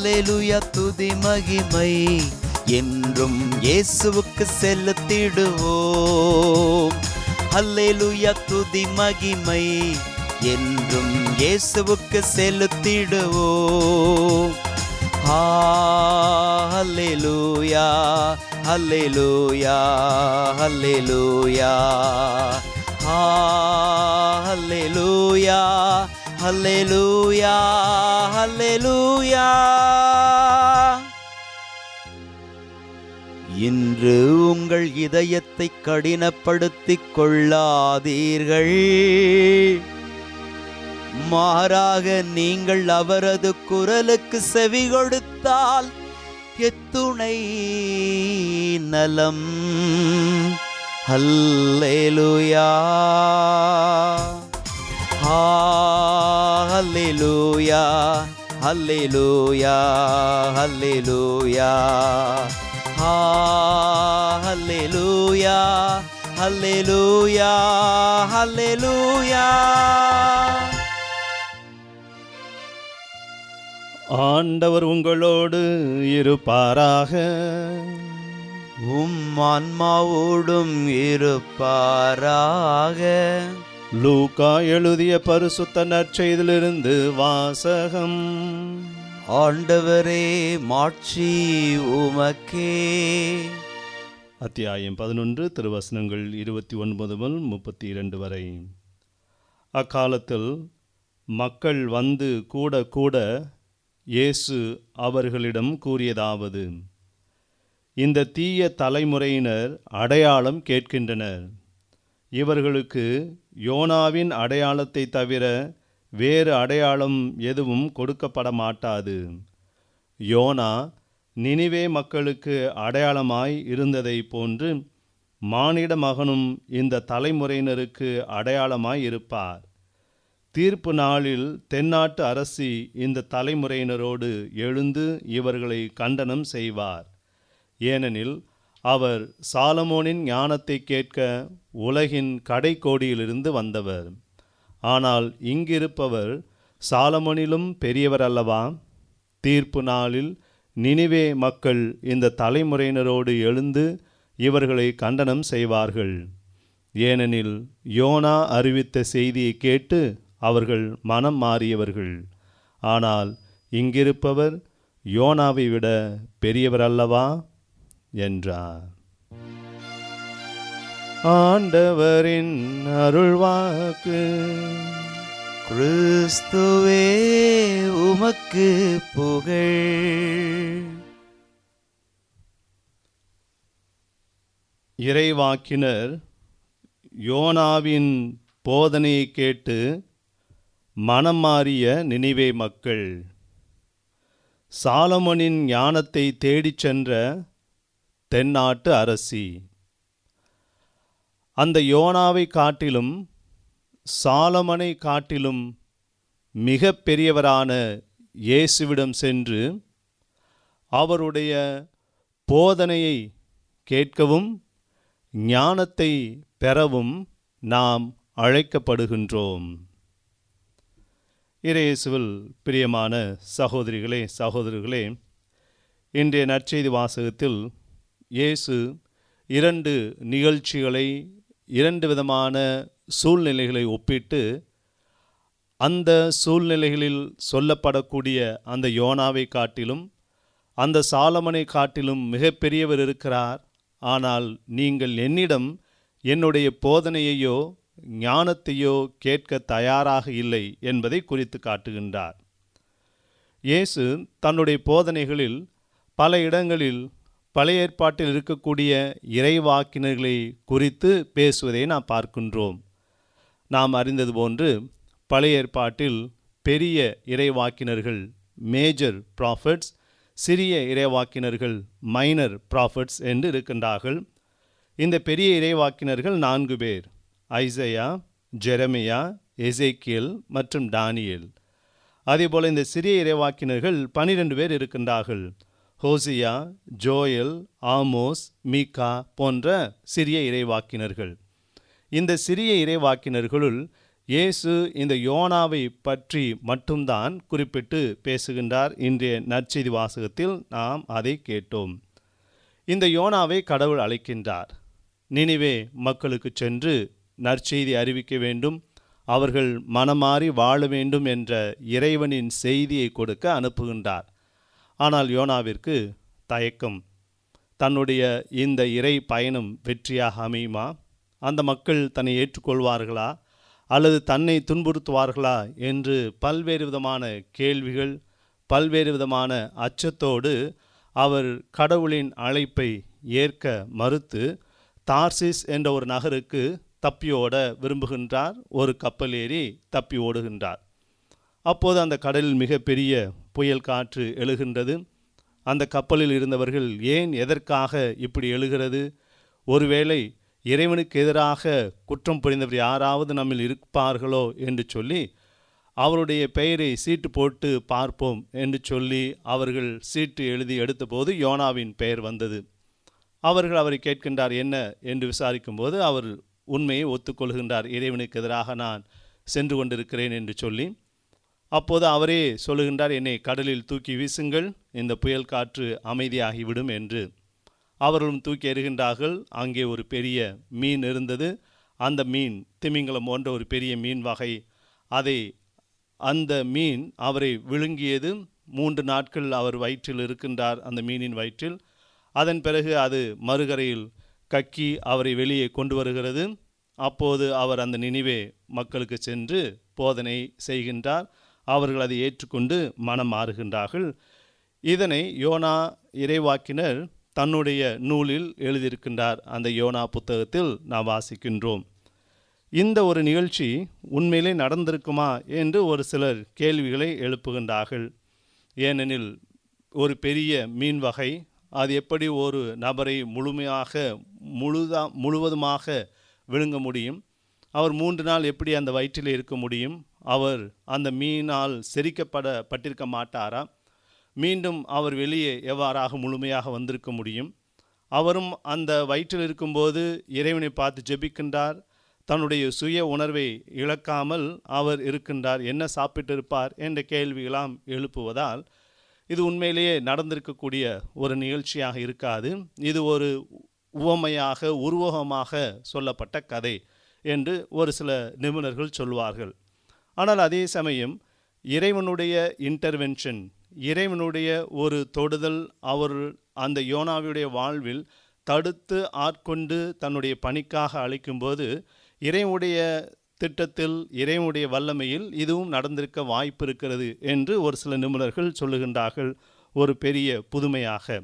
அல்லேலூயா துதி மகிமை என்றும் இயேசுவுக்கு செலுத்திடுவோம் அல்லேலூயா துதி மகிமை என்றும் இயேசுவுக்கு செலுத்திடுவோம் ஹalleluya ஹalleluya ஹalleluya ஹalleluya ஹalleluya ஹalleluya இன்று உங்கள் இதயத்தை கடினப்படுத்திக் கொள்ளாதீர்கள் மாறாக நீங்கள் அவரது குரலுக்கு செவி கொடுத்தால் எத்துணை நலம் ஹல்லேலூயா ஹல்லேலூயா ஹல்லேலூயா ஹல்லேலூயா ஹல்லேலூயா ஹல்லேலூயா ஹல்லேலூயா ஆண்டவர் உங்களோடு இருப்பாராக உம் ஆன்மாவோடும் இருப்பாராக லூக்கா எழுதிய பரிசுத்த நற்செய்திலிருந்து வாசகம் ஆண்டவரே மாட்சி உமக்கே அத்தியாயம் பதினொன்று திருவசனங்கள் இருபத்தி ஒன்பது முதல் முப்பத்தி இரண்டு வரை அக்காலத்தில் மக்கள் வந்து கூட கூட இயேசு அவர்களிடம் கூறியதாவது இந்த தீய தலைமுறையினர் அடையாளம் கேட்கின்றனர் இவர்களுக்கு யோனாவின் அடையாளத்தை தவிர வேறு அடையாளம் எதுவும் கொடுக்கப்பட மாட்டாது யோனா நினிவே மக்களுக்கு அடையாளமாய் இருந்ததை போன்று மானிட மகனும் இந்த தலைமுறையினருக்கு அடையாளமாய் இருப்பார் தீர்ப்பு நாளில் தென்னாட்டு அரசி இந்த தலைமுறையினரோடு எழுந்து இவர்களை கண்டனம் செய்வார் ஏனெனில் அவர் சாலமோனின் ஞானத்தை கேட்க உலகின் கடைக்கோடியிலிருந்து வந்தவர் ஆனால் இங்கிருப்பவர் சாலமோனிலும் பெரியவர் அல்லவா தீர்ப்பு நாளில் நினிவே மக்கள் இந்த தலைமுறையினரோடு எழுந்து இவர்களை கண்டனம் செய்வார்கள் ஏனெனில் யோனா அறிவித்த செய்தியை கேட்டு அவர்கள் மனம் மாறியவர்கள் ஆனால் இங்கிருப்பவர் யோனாவை விட பெரியவர் அல்லவா என்றார் ஆண்டவரின் அருள்வாக்கு கிறிஸ்துவே உமக்கு புகழ் இறைவாக்கினர் யோனாவின் போதனையை கேட்டு மனம் மாறிய நினிவே மக்கள் சாலமோனின் ஞானத்தை தேடிச் சென்ற தென்னாட்டு அரசி அந்த யோனாவை காட்டிலும் சாலமனை காட்டிலும் மிக பெரியவரான இயேசுவிடம் சென்று அவருடைய போதனையை கேட்கவும் ஞானத்தை பெறவும் நாம் அழைக்கப்படுகின்றோம் இறையேசுவில் பிரியமான சகோதரிகளே சகோதரர்களே இன்றைய நற்செய்தி வாசகத்தில் இயேசு இரண்டு நிகழ்ச்சிகளை இரண்டு விதமான சூழ்நிலைகளை ஒப்பிட்டு அந்த சூழ்நிலைகளில் சொல்லப்படக்கூடிய அந்த யோனாவை காட்டிலும் அந்த சாலமனை காட்டிலும் மிகப்பெரியவர் இருக்கிறார் ஆனால் நீங்கள் என்னிடம் என்னுடைய போதனையையோ ஞானத்தையோ கேட்க தயாராக இல்லை என்பதை குறித்து காட்டுகின்றார் இயேசு தன்னுடைய போதனைகளில் பல இடங்களில் பழைய ஏற்பாட்டில் இருக்கக்கூடிய இறைவாக்கினர்களை குறித்து பேசுவதை நாம் பார்க்கின்றோம் நாம் அறிந்தது போன்று பழைய ஏற்பாட்டில் பெரிய இறைவாக்கினர்கள் மேஜர் ப்ராஃபட்ஸ் சிறிய இறைவாக்கினர்கள் மைனர் ப்ராஃபட்ஸ் என்று இருக்கின்றார்கள் இந்த பெரிய இறைவாக்கினர்கள் நான்கு பேர் ஐசையா ஜெரமியா எசேக்கியல் மற்றும் டானியேல் அதேபோல் இந்த சிறிய இறைவாக்கினர்கள் பனிரெண்டு பேர் இருக்கின்றார்கள் ஹோசியா ஜோயல் ஆமோஸ் மீகா போன்ற சிறிய இறைவாக்கினர்கள் இந்த சிறிய இறைவாக்கினர்களுள் இயேசு இந்த யோனாவை பற்றி மட்டும்தான் குறிப்பிட்டு பேசுகின்றார் இன்றைய நற்செய்தி வாசகத்தில் நாம் அதை கேட்டோம் இந்த யோனாவை கடவுள் அழைக்கின்றார் நினிவே மக்களுக்கு சென்று நற்செய்தி அறிவிக்க வேண்டும் அவர்கள் மனமாறி வாழ வேண்டும் என்ற இறைவனின் செய்தியை கொடுக்க அனுப்புகின்றார் ஆனால் யோனாவிற்கு தயக்கம் தன்னுடைய இந்த இறை பயணம் வெற்றியாக அமையுமா அந்த மக்கள் தன்னை ஏற்றுக்கொள்வார்களா அல்லது தன்னை துன்புறுத்துவார்களா என்று பல்வேறு விதமான கேள்விகள் பல்வேறு விதமான அச்சத்தோடு அவர் கடவுளின் அழைப்பை ஏற்க மறுத்து தார்சிஸ் என்ற ஒரு நகருக்கு தப்பியோட விரும்புகின்றார் ஒரு கப்பல் ஏறி தப்பி ஓடுகின்றார் அப்போது அந்த கடலில் மிகப்பெரிய புயல் காற்று எழுகின்றது அந்த கப்பலில் இருந்தவர்கள் ஏன் எதற்காக இப்படி எழுகிறது ஒருவேளை இறைவனுக்கு எதிராக குற்றம் புரிந்தவர் யாராவது நம்மில் இருப்பார்களோ என்று சொல்லி அவருடைய பெயரை சீட்டு போட்டு பார்ப்போம் என்று சொல்லி அவர்கள் சீட்டு எழுதி எடுத்தபோது யோனாவின் பெயர் வந்தது அவர்கள் அவரை கேட்கின்றார் என்ன என்று விசாரிக்கும்போது அவர் உண்மையை ஒத்துக்கொள்கின்றார் இறைவனுக்கு எதிராக நான் சென்று கொண்டிருக்கிறேன் என்று சொல்லி அப்போது அவரே சொல்லுகின்றார் என்னை கடலில் தூக்கி வீசுங்கள் இந்த புயல் காற்று அமைதியாகிவிடும் என்று அவர்களும் தூக்கி எறிகின்றார்கள் அங்கே ஒரு பெரிய மீன் இருந்தது அந்த மீன் திமிங்கலம் போன்ற ஒரு பெரிய மீன் வகை அதை அந்த மீன் அவரை விழுங்கியது மூன்று நாட்கள் அவர் வயிற்றில் இருக்கின்றார் அந்த மீனின் வயிற்றில் அதன் பிறகு அது மறுகரையில் கக்கி அவரை வெளியே கொண்டு வருகிறது அப்போது அவர் அந்த நினைவே மக்களுக்கு சென்று போதனை செய்கின்றார் அவர்கள் அதை ஏற்றுக்கொண்டு மனம் மாறுகின்றார்கள் இதனை யோனா இறைவாக்கினர் தன்னுடைய நூலில் எழுதியிருக்கின்றார் அந்த யோனா புத்தகத்தில் நாம் வாசிக்கின்றோம் இந்த ஒரு நிகழ்ச்சி உண்மையிலே நடந்திருக்குமா என்று ஒரு சிலர் கேள்விகளை எழுப்புகின்றார்கள் ஏனெனில் ஒரு பெரிய மீன் வகை அது எப்படி ஒரு நபரை முழுமையாக முழுதா முழுவதுமாக விழுங்க முடியும் அவர் மூன்று நாள் எப்படி அந்த வயிற்றில் இருக்க முடியும் அவர் அந்த மீனால் செரிக்கப்பட பட்டிருக்க மாட்டாரா மீண்டும் அவர் வெளியே எவ்வாறாக முழுமையாக வந்திருக்க முடியும் அவரும் அந்த வயிற்றில் இருக்கும்போது இறைவனை பார்த்து ஜெபிக்கின்றார் தன்னுடைய சுய உணர்வை இழக்காமல் அவர் இருக்கின்றார் என்ன சாப்பிட்டிருப்பார் என்ற கேள்விகளாம் எழுப்புவதால் இது உண்மையிலேயே நடந்திருக்கக்கூடிய ஒரு நிகழ்ச்சியாக இருக்காது இது ஒரு உவமையாக உருவகமாக சொல்லப்பட்ட கதை என்று ஒரு சில நிபுணர்கள் சொல்வார்கள் ஆனால் அதே சமயம் இறைவனுடைய இன்டர்வென்ஷன் இறைவனுடைய ஒரு தொடுதல் அவர் அந்த யோனாவுடைய வாழ்வில் தடுத்து ஆட்கொண்டு தன்னுடைய பணிக்காக அழைக்கும்போது இறைவனுடைய திட்டத்தில் இறைவனுடைய வல்லமையில் இதுவும் நடந்திருக்க வாய்ப்பு இருக்கிறது என்று ஒரு சில நிபுணர்கள் சொல்லுகின்றார்கள் ஒரு பெரிய புதுமையாக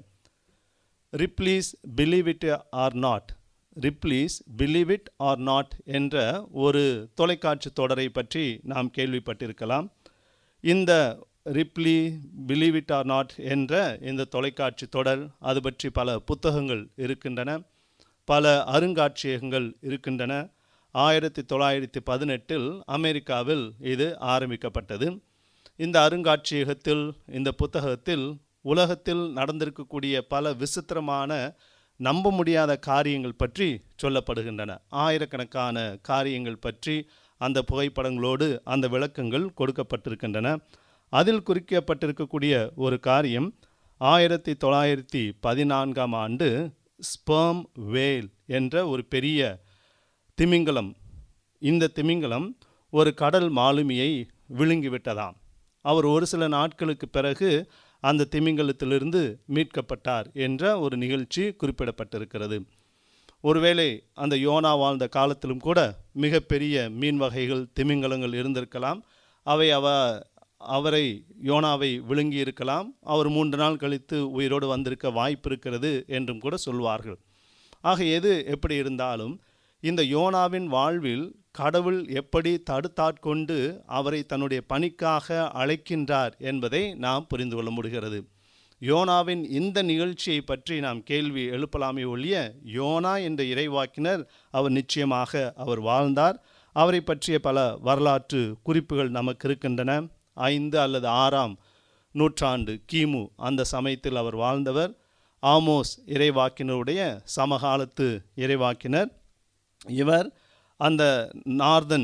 Ripley's believe it or not Ripley's believe it or not என்ற ஒரு தொலைக்காட்சி தொடரை பற்றி நாம் கேள்விப்பட்டிருக்கலாம் இந்த Ripley believe it or not என்ற இந்த தொலைக்காட்சி தொடர் அது பற்றி பல புத்தகங்கள் இருக்கின்றன பல அருங்காட்சியகங்கள் இருக்கின்றன ஆயிரத்தி தொள்ளாயிரத்தி பதினெட்டில் அமெரிக்காவில் இது ஆரம்பிக்கப்பட்டது இந்த அருங்காட்சியகத்தில் இந்த புத்தகத்தில் உலகத்தில் நடந்திருக்கக்கூடிய பல விசித்திரமான நம்ப முடியாத காரியங்கள் பற்றி சொல்லப்படுகின்றன ஆயிரக்கணக்கான காரியங்கள் பற்றி அந்த புகைப்படங்களோடு அந்த விளக்கங்கள் கொடுக்கப்பட்டிருக்கின்றன அதில் குறிக்கப்பட்டிருக்கக்கூடிய ஒரு காரியம் ஆயிரத்தி தொள்ளாயிரத்தி பதினான்காம் ஆண்டு ஸ்பெர்ம் வேல் என்ற ஒரு பெரிய திமிங்கலம் இந்த திமிங்கலம் ஒரு கடல் மாலுமியை விழுங்கிவிட்டதாம் அவர் ஒரு சில நாட்களுக்கு பிறகு அந்த திமிங்கலத்திலிருந்து மீட்கப்பட்டார் என்ற ஒரு நிகழ்ச்சி குறிப்பிடப்பட்டிருக்கிறது ஒருவேளை அந்த யோனா வாழ்ந்த காலத்திலும் கூட மிகப்பெரிய மீன் வகைகள் திமிங்கலங்கள் இருந்திருக்கலாம் அவை அவ அவரை யோனாவை விழுங்கி இருக்கலாம் அவர் மூன்று நாள் கழித்து உயிரோடு வந்திருக்க வாய்ப்பு இருக்கிறது என்றும் கூட சொல்வார்கள் ஆக எது எப்படி இருந்தாலும் இந்த யோனாவின் வாழ்வில் கடவுள் எப்படி தடுத்தாட்கொண்டு அவரை தன்னுடைய பணிக்காக அழைக்கின்றார் என்பதை நாம் புரிந்து கொள்ள முடிகிறது யோனாவின் இந்த நிகழ்ச்சியை பற்றி நாம் கேள்வி எழுப்பலாமே ஒழிய யோனா என்ற இறைவாக்கினர் அவர் நிச்சயமாக அவர் வாழ்ந்தார் அவரை பற்றிய பல வரலாற்று குறிப்புகள் நமக்கு இருக்கின்றன ஐந்து அல்லது ஆறாம் நூற்றாண்டு கிமு அந்த சமயத்தில் அவர் வாழ்ந்தவர் ஆமோஸ் இறைவாக்கினருடைய சமகாலத்து இறைவாக்கினர் இவர் அந்த நார்தன்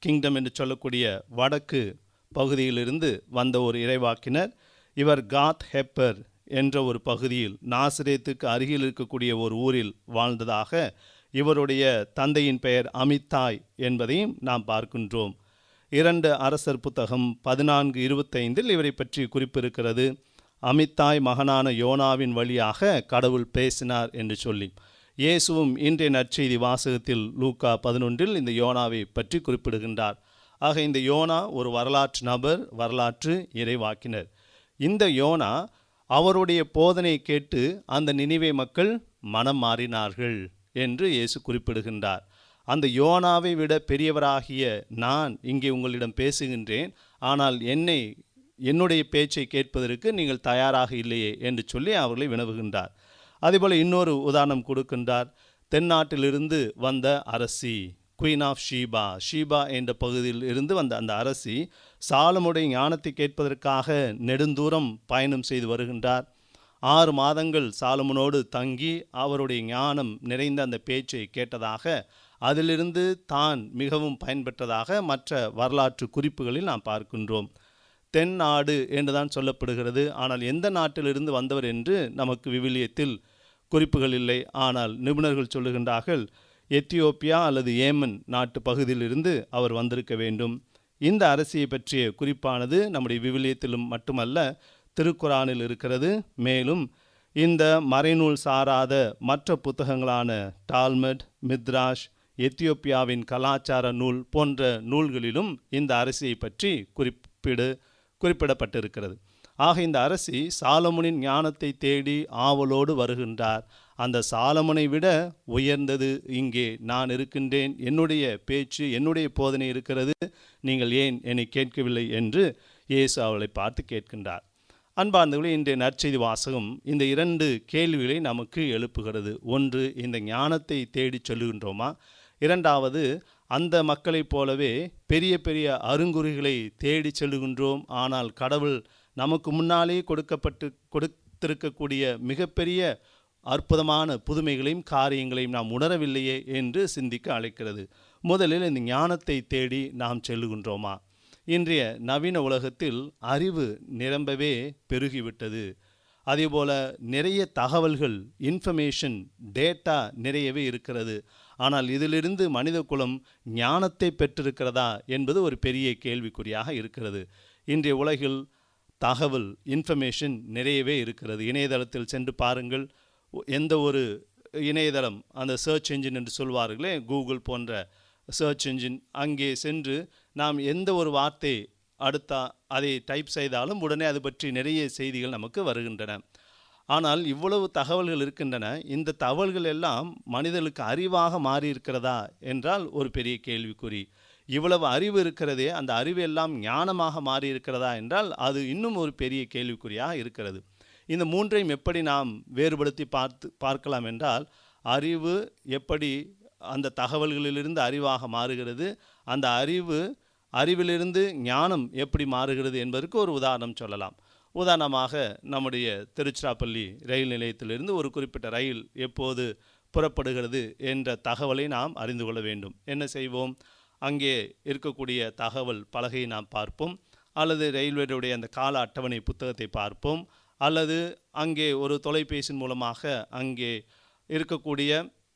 கிங்டம் என்று சொல்லக்கூடிய வடக்கு பகுதியிலிருந்து வந்த ஒரு இறைவாக்கினர் இவர் காத் ஹெப்பர் என்ற ஒரு பகுதியில் நாசிரேத்துக்கு அருகில் இருக்கக்கூடிய ஒரு ஊரில் வாழ்ந்ததாக இவருடைய தந்தையின் பெயர் அமித்தாய் என்பதையும் நாம் பார்க்கின்றோம் இரண்டு அரசர் புத்தகம் பதினான்கு இருபத்தைந்தில் இவரை பற்றி குறிப்பு இருக்கிறது அமித்தாய் மகனான யோனாவின் வழியாக கடவுள் பேசினார் என்று சொல்லி இயேசுவும் இன்றைய நற்செய்தி வாசகத்தில் லூக்கா பதினொன்றில் இந்த யோனாவை பற்றி குறிப்பிடுகின்றார் ஆக இந்த யோனா ஒரு வரலாற்று நபர் வரலாற்று இறைவாக்கினர் இந்த யோனா அவருடைய போதனை கேட்டு அந்த நினைவே மக்கள் மனம் மாறினார்கள் என்று இயேசு குறிப்பிடுகின்றார் அந்த யோனாவை விட பெரியவராகிய நான் இங்கே உங்களிடம் பேசுகின்றேன் ஆனால் என்னை என்னுடைய பேச்சை கேட்பதற்கு நீங்கள் தயாராக இல்லையே என்று சொல்லி அவர்களை வினவுகின்றார் அதேபோல் இன்னொரு உதாரணம் கொடுக்கின்றார் தென்னாட்டிலிருந்து வந்த அரசி குயின் ஆஃப் ஷீபா ஷீபா என்ற பகுதியில் இருந்து வந்த அந்த அரசி சாலமுடைய ஞானத்தை கேட்பதற்காக நெடுந்தூரம் பயணம் செய்து வருகின்றார் ஆறு மாதங்கள் சாலமனோடு தங்கி அவருடைய ஞானம் நிறைந்த அந்த பேச்சை கேட்டதாக அதிலிருந்து தான் மிகவும் பயன்பெற்றதாக மற்ற வரலாற்று குறிப்புகளில் நாம் பார்க்கின்றோம் தென்னாடு என்றுதான் சொல்லப்படுகிறது ஆனால் எந்த நாட்டிலிருந்து வந்தவர் என்று நமக்கு விவிலியத்தில் குறிப்புகள் இல்லை ஆனால் நிபுணர்கள் சொல்லுகின்றார்கள் எத்தியோப்பியா அல்லது ஏமன் நாட்டு பகுதியிலிருந்து அவர் வந்திருக்க வேண்டும் இந்த அரசியை பற்றிய குறிப்பானது நம்முடைய விவிலியத்திலும் மட்டுமல்ல திருக்குரானில் இருக்கிறது மேலும் இந்த மறைநூல் சாராத மற்ற புத்தகங்களான டால்மட் மித்ராஷ் எத்தியோப்பியாவின் கலாச்சார நூல் போன்ற நூல்களிலும் இந்த அரசியை பற்றி குறிப்பிடு குறிப்பிடப்பட்டிருக்கிறது ஆக இந்த அரசி சாலமுனின் ஞானத்தை தேடி ஆவலோடு வருகின்றார் அந்த சாலமனை விட உயர்ந்தது இங்கே நான் இருக்கின்றேன் என்னுடைய பேச்சு என்னுடைய போதனை இருக்கிறது நீங்கள் ஏன் என்னை கேட்கவில்லை என்று இயேசு அவளை பார்த்து கேட்கின்றார் அன்பார்ந்தவர்களே இன்றைய நற்செய்தி வாசகம் இந்த இரண்டு கேள்விகளை நமக்கு எழுப்புகிறது ஒன்று இந்த ஞானத்தை தேடி சொல்லுகின்றோமா இரண்டாவது அந்த மக்களைப் போலவே பெரிய பெரிய அருங்குறிகளை தேடி செல்லுகின்றோம் ஆனால் கடவுள் நமக்கு முன்னாலே கொடுக்கப்பட்டு கொடுத்திருக்கக்கூடிய மிகப்பெரிய அற்புதமான புதுமைகளையும் காரியங்களையும் நாம் உணரவில்லையே என்று சிந்திக்க அழைக்கிறது முதலில் இந்த ஞானத்தை தேடி நாம் செல்லுகின்றோமா இன்றைய நவீன உலகத்தில் அறிவு நிரம்பவே பெருகிவிட்டது அதேபோல நிறைய தகவல்கள் இன்ஃபர்மேஷன் டேட்டா நிறையவே இருக்கிறது ஆனால் இதிலிருந்து மனித குலம் ஞானத்தை பெற்றிருக்கிறதா என்பது ஒரு பெரிய கேள்விக்குறியாக இருக்கிறது இன்றைய உலகில் தகவல் இன்ஃபர்மேஷன் நிறையவே இருக்கிறது இணையதளத்தில் சென்று பாருங்கள் எந்த ஒரு இணையதளம் அந்த சர்ச் என்ஜின் என்று சொல்வார்களே கூகுள் போன்ற சர்ச் என்ஜின் அங்கே சென்று நாம் எந்த ஒரு வார்த்தை அடுத்த அதை டைப் செய்தாலும் உடனே அது பற்றி நிறைய செய்திகள் நமக்கு வருகின்றன ஆனால் இவ்வளவு தகவல்கள் இருக்கின்றன இந்த தகவல்கள் எல்லாம் மனிதர்களுக்கு அறிவாக மாறி இருக்கிறதா என்றால் ஒரு பெரிய கேள்விக்குறி இவ்வளவு அறிவு இருக்கிறதே அந்த அறிவு எல்லாம் ஞானமாக மாறி இருக்கிறதா என்றால் அது இன்னும் ஒரு பெரிய கேள்விக்குறியாக இருக்கிறது இந்த மூன்றையும் எப்படி நாம் வேறுபடுத்தி பார்த்து பார்க்கலாம் என்றால் அறிவு எப்படி அந்த தகவல்களிலிருந்து அறிவாக மாறுகிறது அந்த அறிவு அறிவிலிருந்து ஞானம் எப்படி மாறுகிறது என்பதற்கு ஒரு உதாரணம் சொல்லலாம் உதாரணமாக நம்முடைய திருச்சிராப்பள்ளி ரயில் நிலையத்திலிருந்து ஒரு குறிப்பிட்ட ரயில் எப்போது புறப்படுகிறது என்ற தகவலை நாம் அறிந்து கொள்ள வேண்டும் என்ன செய்வோம் அங்கே இருக்கக்கூடிய தகவல் பலகையை நாம் பார்ப்போம் அல்லது ரயில்வேடைய அந்த கால அட்டவணை புத்தகத்தை பார்ப்போம் அல்லது அங்கே ஒரு தொலைபேசியின் மூலமாக அங்கே இருக்கக்கூடிய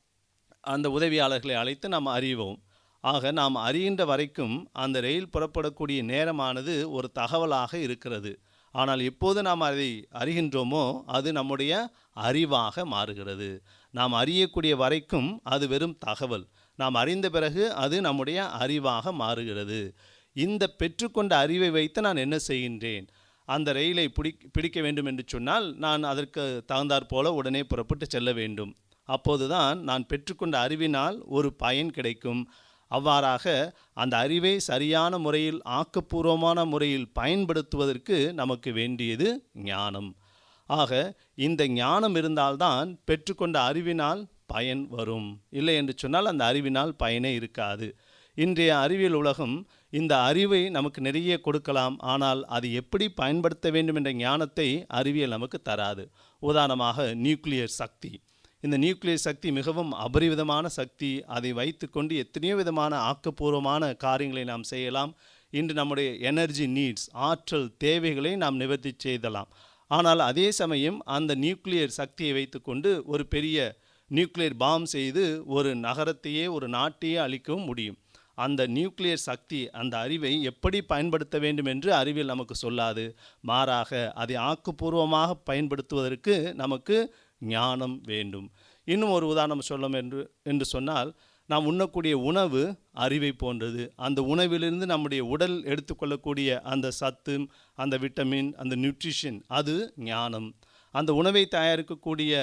அந்த உதவியாளர்களை அழைத்து நாம் அறிவோம் ஆக நாம் அறிகின்ற வரைக்கும் அந்த ரயில் புறப்படக்கூடிய நேரமானது ஒரு தகவலாக இருக்கிறது ஆனால் எப்போது நாம் அதை அறிகின்றோமோ அது நம்முடைய அறிவாக மாறுகிறது நாம் அறியக்கூடிய வரைக்கும் அது வெறும் தகவல் நாம் அறிந்த பிறகு அது நம்முடைய அறிவாக மாறுகிறது இந்த பெற்றுக்கொண்ட அறிவை வைத்து நான் என்ன செய்கின்றேன் அந்த ரயிலை பிடி பிடிக்க வேண்டும் என்று சொன்னால் நான் அதற்கு தகுந்தாற் போல உடனே புறப்பட்டு செல்ல வேண்டும் அப்போதுதான் நான் பெற்றுக்கொண்ட அறிவினால் ஒரு பயன் கிடைக்கும் அவ்வாறாக அந்த அறிவை சரியான முறையில் ஆக்கப்பூர்வமான முறையில் பயன்படுத்துவதற்கு நமக்கு வேண்டியது ஞானம் ஆக இந்த ஞானம் இருந்தால்தான் பெற்றுக்கொண்ட அறிவினால் பயன் வரும் இல்லை என்று சொன்னால் அந்த அறிவினால் பயனே இருக்காது இன்றைய அறிவியல் உலகம் இந்த அறிவை நமக்கு நிறைய கொடுக்கலாம் ஆனால் அது எப்படி பயன்படுத்த வேண்டும் என்ற ஞானத்தை அறிவியல் நமக்கு தராது உதாரணமாக நியூக்ளியர் சக்தி இந்த நியூக்ளியர் சக்தி மிகவும் அபரிவிதமான சக்தி அதை வைத்துக்கொண்டு எத்தனையோ விதமான ஆக்கப்பூர்வமான காரியங்களை நாம் செய்யலாம் இன்று நம்முடைய எனர்ஜி நீட்ஸ் ஆற்றல் தேவைகளை நாம் நிவர்த்தி செய்தலாம் ஆனால் அதே சமயம் அந்த நியூக்ளியர் சக்தியை வைத்துக்கொண்டு ஒரு பெரிய நியூக்ளியர் பாம் செய்து ஒரு நகரத்தையே ஒரு நாட்டையே அழிக்கவும் முடியும் அந்த நியூக்ளியர் சக்தி அந்த அறிவை எப்படி பயன்படுத்த வேண்டும் என்று அறிவியல் நமக்கு சொல்லாது மாறாக அதை ஆக்கப்பூர்வமாக பயன்படுத்துவதற்கு நமக்கு ஞானம் வேண்டும் இன்னும் ஒரு உதாரணம் சொல்லும் என்று என்று சொன்னால் நாம் உண்ணக்கூடிய உணவு அறிவை போன்றது அந்த உணவிலிருந்து நம்முடைய உடல் எடுத்துக்கொள்ளக்கூடிய அந்த சத்து அந்த விட்டமின் அந்த நியூட்ரிஷன் அது ஞானம் அந்த உணவை தயாரிக்கக்கூடிய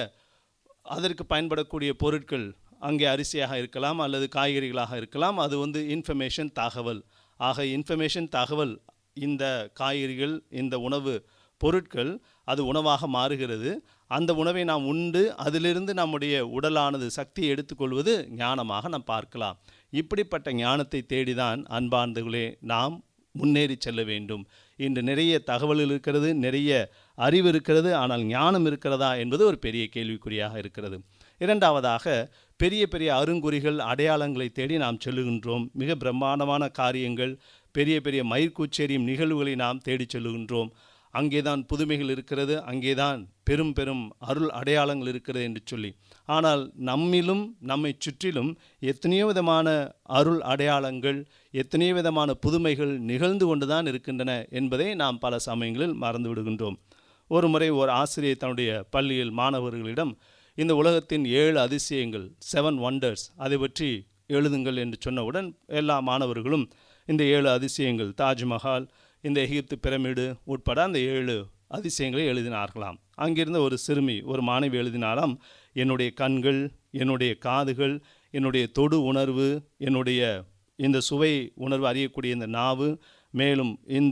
அதற்கு பயன்படக்கூடிய பொருட்கள் அங்கே அரிசியாக இருக்கலாம் அல்லது காய்கறிகளாக இருக்கலாம் அது வந்து இன்ஃபர்மேஷன் தகவல் ஆக இன்ஃபர்மேஷன் தகவல் இந்த காய்கறிகள் இந்த உணவு பொருட்கள் அது உணவாக மாறுகிறது அந்த உணவை நாம் உண்டு அதிலிருந்து நம்முடைய உடலானது சக்தியை எடுத்துக்கொள்வது ஞானமாக நாம் பார்க்கலாம் இப்படிப்பட்ட ஞானத்தை தேடிதான் அன்பார்ந்தவர்களே நாம் முன்னேறி செல்ல வேண்டும் இன்று நிறைய தகவல்கள் இருக்கிறது நிறைய அறிவு இருக்கிறது ஆனால் ஞானம் இருக்கிறதா என்பது ஒரு பெரிய கேள்விக்குறியாக இருக்கிறது இரண்டாவதாக பெரிய பெரிய அருங்குறிகள் அடையாளங்களை தேடி நாம் செல்லுகின்றோம் மிக பிரம்மாண்டமான காரியங்கள் பெரிய பெரிய மயிர்கூச்செறியும் நிகழ்வுகளை நாம் தேடிச் செல்லுகின்றோம் அங்கேதான் புதுமைகள் இருக்கிறது அங்கேதான் பெரும் பெரும் அருள் அடையாளங்கள் இருக்கிறது என்று சொல்லி ஆனால் நம்மிலும் நம்மை சுற்றிலும் எத்தனையோ விதமான அருள் அடையாளங்கள் எத்தனையோ விதமான புதுமைகள் நிகழ்ந்து கொண்டுதான் இருக்கின்றன என்பதை நாம் பல சமயங்களில் மறந்து விடுகின்றோம் ஒரு முறை ஒரு ஆசிரியர் தன்னுடைய பள்ளியில் மாணவர்களிடம் இந்த உலகத்தின் ஏழு அதிசயங்கள் செவன் ஒண்டர்ஸ் அதை பற்றி எழுதுங்கள் என்று சொன்னவுடன் எல்லா மாணவர்களும் இந்த ஏழு அதிசயங்கள் தாஜ்மஹால் இந்த எகிப்து பிரமிடு உட்பட அந்த ஏழு அதிசயங்களை எழுதினார்களாம் அங்கிருந்த ஒரு சிறுமி ஒரு மாணவி எழுதினாலாம் என்னுடைய கண்கள் என்னுடைய காதுகள் என்னுடைய தொடு உணர்வு என்னுடைய இந்த சுவை உணர்வு அறியக்கூடிய இந்த நாவு மேலும் இந்த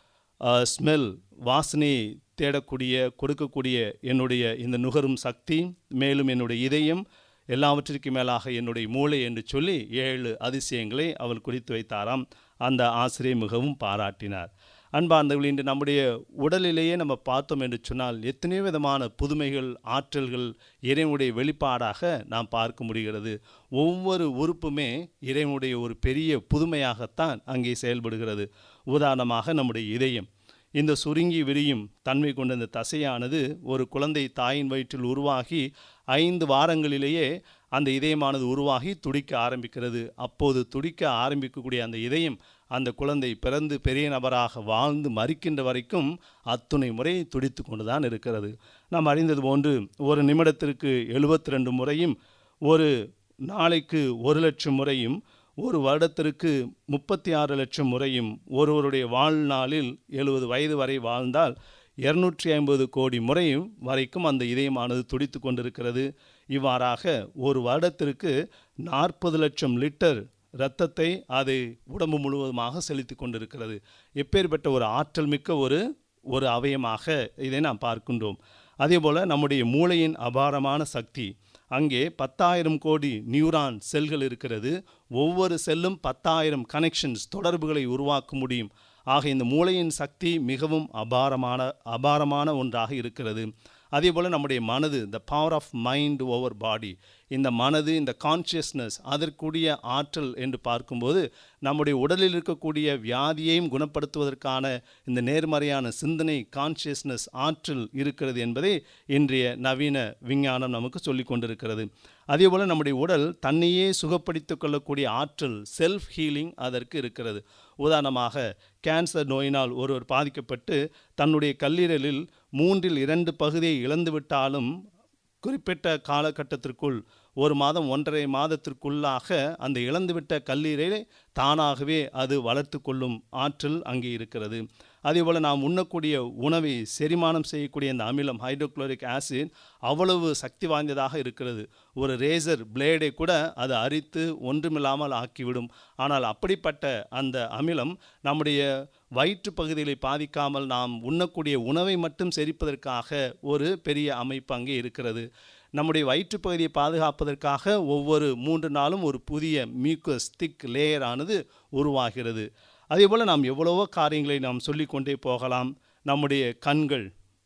ஸ்மெல் வாசனையை தேடக்கூடிய கொடுக்கக்கூடிய என்னுடைய இந்த நுகரும் சக்தி மேலும் என்னுடைய இதயம் எல்லாவற்றிற்கும் மேலாக என்னுடைய மூளை என்று சொல்லி ஏழு அதிசயங்களை அவள் குறித்து வைத்தாராம் அந்த ஆசிரியர் மிகவும் பாராட்டினார் அன்பார்ந்தவர்கள் இன்று நம்முடைய உடலிலேயே நம்ம பார்த்தோம் என்று சொன்னால் எத்தனையோ விதமான புதுமைகள் ஆற்றல்கள் இறைவனுடைய வெளிப்பாடாக நாம் பார்க்க முடிகிறது ஒவ்வொரு உறுப்புமே இறைவனுடைய ஒரு பெரிய புதுமையாகத்தான் அங்கே செயல்படுகிறது உதாரணமாக நம்முடைய இதயம் இந்த சுருங்கி விரியும் தன்மை கொண்ட இந்த தசையானது ஒரு குழந்தை தாயின் வயிற்றில் உருவாகி ஐந்து வாரங்களிலேயே அந்த இதயமானது உருவாகி துடிக்க ஆரம்பிக்கிறது அப்போது துடிக்க ஆரம்பிக்கக்கூடிய அந்த இதயம் அந்த குழந்தை பிறந்து பெரிய நபராக வாழ்ந்து மறிக்கின்ற வரைக்கும் அத்துணை முறை துடித்து கொண்டு தான் இருக்கிறது நாம் அறிந்தது போன்று ஒரு நிமிடத்திற்கு எழுபத்தி ரெண்டு முறையும் ஒரு நாளைக்கு ஒரு லட்சம் முறையும் ஒரு வருடத்திற்கு முப்பத்தி ஆறு லட்சம் முறையும் ஒருவருடைய வாழ்நாளில் எழுபது வயது வரை வாழ்ந்தால் இருநூற்றி ஐம்பது கோடி முறையும் வரைக்கும் அந்த இதயமானது துடித்து கொண்டிருக்கிறது இவ்வாறாக ஒரு வருடத்திற்கு நாற்பது லட்சம் லிட்டர் இரத்தத்தை அது உடம்பு முழுவதுமாக செலுத்தி கொண்டிருக்கிறது எப்பேற்பட்ட ஒரு ஆற்றல் மிக்க ஒரு ஒரு அவயமாக இதை நாம் பார்க்கின்றோம் அதேபோல் நம்முடைய மூளையின் அபாரமான சக்தி அங்கே பத்தாயிரம் கோடி நியூரான் செல்கள் இருக்கிறது ஒவ்வொரு செல்லும் பத்தாயிரம் கனெக்ஷன்ஸ் தொடர்புகளை உருவாக்க முடியும் ஆக இந்த மூளையின் சக்தி மிகவும் அபாரமான அபாரமான ஒன்றாக இருக்கிறது அதேபோல் நம்முடைய மனது the power of mind over body இந்த மனது இந்த கான்ஷியஸ்னஸ் அதற்குரிய ஆற்றல் என்று பார்க்கும்போது நம்முடைய உடலில் இருக்கக்கூடிய வியாதியையும் குணப்படுத்துவதற்கான இந்த நேர்மறையான சிந்தனை கான்ஷியஸ்னஸ் ஆற்றல் இருக்கிறது என்பதை இன்றைய நவீன விஞ்ஞானம் நமக்கு சொல்லி கொண்டிருக்கிறது அதேபோல் நம்முடைய உடல் தன்னையே சுகப்படுத்திக் கொள்ளக்கூடிய ஆற்றல் செல்ஃப் ஹீலிங் அதற்கு இருக்கிறது உதாரணமாக கேன்சர் நோயினால் ஒருவர் பாதிக்கப்பட்டு தன்னுடைய கல்லீரலில் மூன்றில் இரண்டு பகுதியை இழந்துவிட்டாலும் குறிப்பிட்ட காலகட்டத்திற்குள் ஒரு மாதம் ஒன்றரை மாதத்திற்குள்ளாக அந்த இழந்துவிட்ட கல்லீரலை தானாகவே அது வளர்த்து கொள்ளும் ஆற்றல் அங்கே இருக்கிறது அதேபோல் நாம் உண்ணக்கூடிய உணவை செரிமானம் செய்யக்கூடிய அந்த அமிலம் ஹைட்ரோக்ளோரிக் ஆசிட் அவ்வளவு சக்தி வாய்ந்ததாக இருக்கிறது ஒரு ரேசர் பிளேடை கூட அது அரித்து ஒன்றுமில்லாமல் ஆக்கிவிடும் ஆனால் அப்படிப்பட்ட அந்த அமிலம் நம்முடைய வயிற்று பகுதிகளை பாதிக்காமல் நாம் உண்ணக்கூடிய உணவை மட்டும் செரிப்பதற்காக ஒரு பெரிய அமைப்பு அங்கே இருக்கிறது நம்முடைய வயிற்றுப்பகுதியை பாதுகாப்பதற்காக ஒவ்வொரு மூன்று நாளும் ஒரு புதிய மியூக்கஸ் திக் லேயர் ஆனது உருவாகிறது அதேபோல் நாம் எவ்வளவோ காரியங்களை நாம் சொல்லிக்கொண்டே போகலாம் நம்முடைய கண்கள்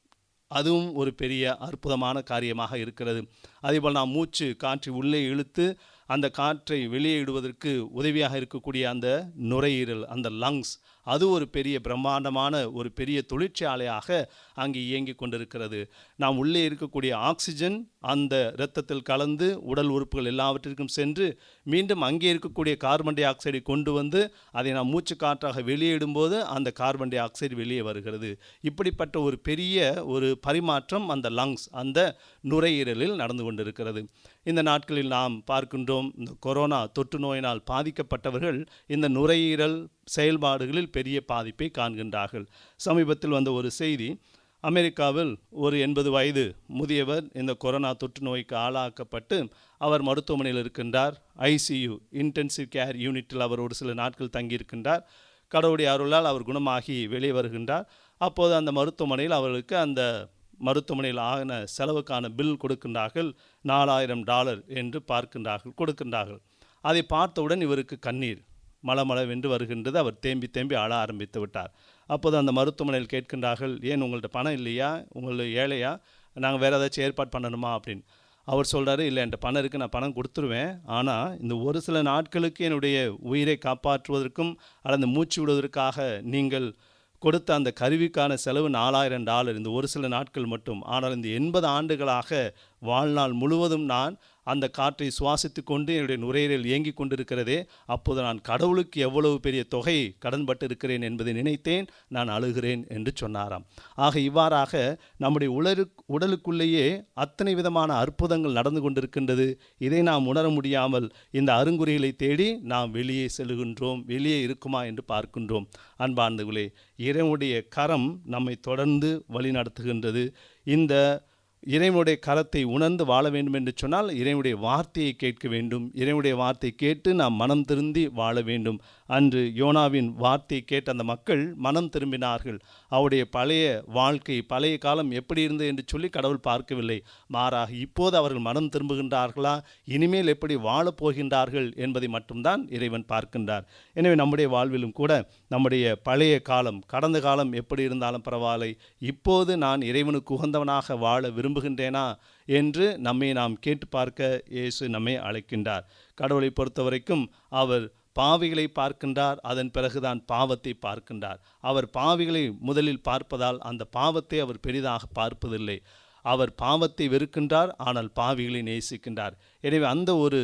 அதுவும் ஒரு பெரிய அற்புதமான காரியமாக இருக்கிறது அதேபோல் நாம் மூச்சு காற்றை உள்ளே இழுத்து அந்த காற்றை வெளியே இடுவதற்கு உதவியாக இருக்கக்கூடிய அந்த நுரையீரல் அந்த லங்ஸ் அது ஒரு பெரிய பிரம்மாண்டமான ஒரு பெரிய தொழிற்சாலையாக அங்கே இயங்கி கொண்டிருக்கிறது நாம் உள்ளே இருக்கக்கூடிய ஆக்சிஜன் அந்த இரத்தத்தில் கலந்து உடல் உறுப்புகள் எல்லாவற்றிற்கும் சென்று மீண்டும் அங்கே இருக்கக்கூடிய கார்பன் டை ஆக்சைடை கொண்டு வந்து அதை நாம் மூச்சு காற்றாக வெளியிடும்போது அந்த கார்பன் டை ஆக்சைடு வெளியே வருகிறது இப்படிப்பட்ட ஒரு பெரிய ஒரு பரிமாற்றம் அந்த லங்ஸ் அந்த நுரையீரலில் நடந்து கொண்டிருக்கிறது இந்த நாட்களில் நாம் பார்க்கின்றோம் இந்த கொரோனா தொற்று நோயினால் பாதிக்கப்பட்டவர்கள் இந்த நுரையீரல் செயல்பாடுகளில் பெரிய பாதிப்பை காண்கின்றார்கள் சமீபத்தில் வந்த ஒரு செய்தி அமெரிக்காவில் ஒரு எண்பது வயது முதியவர் இந்த கொரோனா தொற்று நோய்க்கு ஆளாக்கப்பட்டு அவர் மருத்துவமனையில் இருக்கின்றார் ஐசியு இன்டென்சிவ் கேர் யூனிட்டில் அவர் ஒரு சில நாட்கள் தங்கியிருக்கின்றார் கடவுளுடைய அருளால் அவர் குணமாகி வெளியே வருகின்றார் அப்போது அந்த மருத்துவமனையில் அவர்களுக்கு அந்த மருத்துவமனையில் ஆகின செலவுக்கான பில் கொடுக்கின்றார்கள் நாலாயிரம் டாலர் என்று பார்க்கின்றார்கள் கொடுக்கின்றார்கள் அதை பார்த்தவுடன் இவருக்கு கண்ணீர் மளமளவென்று வருகின்றது அவர் தேம்பி தேம்பி அழ ஆரம்பித்து விட்டார் அப்போது அந்த மருத்துவமனையில் கேட்கின்றார்கள் ஏன் உங்கள்கிட்ட பணம் இல்லையா உங்களை ஏழையா நாங்கள் வேறு ஏதாச்சும் ஏற்பாடு பண்ணணுமா அப்படின்னு அவர் சொல்கிறாரு இல்லை என்கிட்ட பணம் இருக்குது நான் பணம் கொடுத்துருவேன் ஆனால் இந்த ஒரு சில நாட்களுக்கு என்னுடைய உயிரை காப்பாற்றுவதற்கும் அல்லது மூச்சு விடுவதற்காக நீங்கள் கொடுத்த அந்த கருவிக்கான செலவு நாலாயிரம் டாலர் இந்த ஒரு சில நாட்கள் மட்டும் ஆனால் இந்த எண்பது ஆண்டுகளாக வாழ்நாள் முழுவதும் நான் அந்த காற்றை சுவாசித்து கொண்டு என்னுடைய நுரையீரல் இயங்கி கொண்டிருக்கிறதே அப்போது நான் கடவுளுக்கு எவ்வளவு பெரிய தொகை கடன்பட்டு இருக்கிறேன் என்பதை நினைத்தேன் நான் அழுகிறேன் என்று சொன்னாராம் ஆக இவ்வாறாக நம்முடைய உடலு உடலுக்குள்ளேயே அத்தனை விதமான அற்புதங்கள் நடந்து கொண்டிருக்கின்றது இதை நாம் உணர முடியாமல் இந்த அருங்குறிகளை தேடி நாம் வெளியே செல்கின்றோம் வெளியே இருக்குமா என்று பார்க்கின்றோம் அன்பார்ந்தவர்களே இறைவனுடைய கரம் நம்மை தொடர்ந்து வழி நடத்துகின்றது இந்த இறைவனுடைய கரத்தை உணர்ந்து வாழ வேண்டும் என்று சொன்னால் இறைவனுடைய வார்த்தையை கேட்க வேண்டும் இறைவனுடைய வார்த்தை கேட்டு நாம் மனம் திருந்தி வாழ வேண்டும் அன்று யோனாவின் வார்த்தையை கேட்ட அந்த மக்கள் மனம் திரும்பினார்கள் அவருடைய பழைய வாழ்க்கை பழைய காலம் எப்படி இருந்தது என்று சொல்லி கடவுள் பார்க்கவில்லை மாறாக இப்போது அவர்கள் மனம் திரும்புகின்றார்களா இனிமேல் எப்படி வாழப் போகின்றார்கள் என்பதை மட்டும்தான் இறைவன் பார்க்கின்றார் எனவே நம்முடைய வாழ்விலும் கூட நம்முடைய பழைய காலம் கடந்த காலம் எப்படி இருந்தாலும் பரவாயில்லை இப்போது நான் இறைவனுக்கு உகந்தவனாக வாழ விரும்புகின்றேனா என்று நம்மை நாம் கேட்டு பார்க்க இயேசு நம்மை அழைக்கின்றார் கடவுளை பொறுத்தவரைக்கும் அவர் பாவிகளை பார்க்கின்றார் அதன் பிறகுதான் பாவத்தை பார்க்கின்றார் அவர் பாவிகளை முதலில் பார்ப்பதால் அந்த பாவத்தை அவர் பெரிதாக பார்ப்பதில்லை அவர் பாவத்தை வெறுக்கின்றார் ஆனால் பாவிகளை நேசிக்கின்றார் எனவே அந்த ஒரு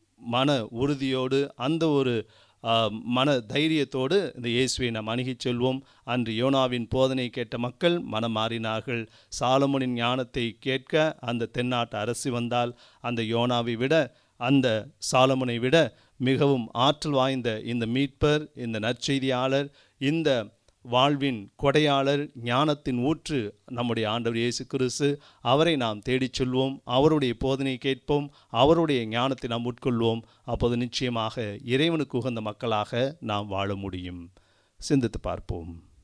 மன உறுதியோடு அந்த ஒரு ஆ, மன தைரியத்தோடு இந்த இயேசுவை நாம் அணுகிச் செல்வோம் அன்று யோனாவின் போதனை கேட்ட மக்கள் மனம் மாறினார்கள் சாலமோனின் ஞானத்தை கேட்க அந்த தென்னாட்டு அரசி வந்தால் அந்த யோனாவை விட அந்த சாலமோனை விட மிகவும் ஆற்றல் வாய்ந்த இந்த மீட்பர் இந்த நற்செய்தியாளர் இந்த வாழ்வின் கொடையாளர் ஞானத்தின் ஊற்று நம்முடைய ஆண்டவர் இயேசு கிறிஸ்து அவரை நாம் தேடிச் செல்வோம் அவருடைய போதனை கேட்போம் அவருடைய ஞானத்தை நாம் உட்கொள்வோம் அப்போது நிச்சயமாக இறைவனுக்கு உகந்த மக்களாக நாம் வாழ முடியும் சிந்தித்து பார்ப்போம்